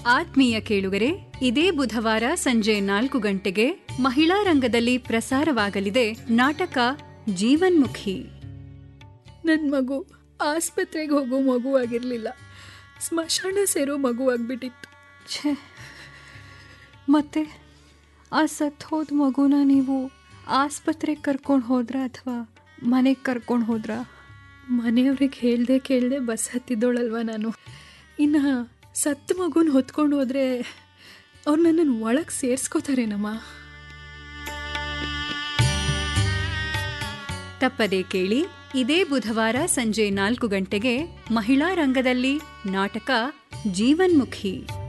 ಆತ್ಮೀಯ ಕೇಳುಗರೆ ಇದೇ ಬುಧವಾರ ಸಂಜೆ ನಾಲ್ಕು ಗಂಟೆಗೆ ಮಹಿಳಾ ರಂಗದಲ್ಲಿ ಪ್ರಸಾರವಾಗಲಿದೆ ನಾಟಕ ಜೀವನ್ಮುಖಿ ನನ್ನ ಮಗು ಆಸ್ಪತ್ರೆಗೆ ಹೋಗೋ ಮಗುವಾಗಿರಲಿಲ್ಲ ಸ್ಮಶಾನ ಸೇರೋ ಮಗುವಾಗ್ಬಿಟ್ಟಿತ್ತು ಛೇ ಮತ್ತೆ ಆ ಸತ್ ಹೋದ ಮಗುನ ನೀವು ಆಸ್ಪತ್ರೆಗೆ ಕರ್ಕೊಂಡು ಹೋದ್ರ ಅಥವಾ ಮನೆಗೆ ಕರ್ಕೊಂಡು ಹೋದ್ರಾ ಮನೆಯವ್ರಿಗೆ ಹೇಳ್ದೆ ಕೇಳ್ದೆ ಬಸ್ ಹತ್ತಿದ್ದೋಳಲ್ವ ನಾನು ಇನ್ನು ಸತ್ತ ಮಗುನ ಹೊತ್ಕೊಂಡು ಹೋದರೆ ಅವ್ರು ನನ್ನನ್ನು ಒಳಗೆ ಸೇರಿಸ್ಕೋತಾರೇನಮ್ಮ ತಪ್ಪದೇ ಕೇಳಿ ಇದೇ ಬುಧವಾರ ಸಂಜೆ ನಾಲ್ಕು ಗಂಟೆಗೆ ಮಹಿಳಾ ರಂಗದಲ್ಲಿ ನಾಟಕ ಜೀವನ್ಮುಖಿ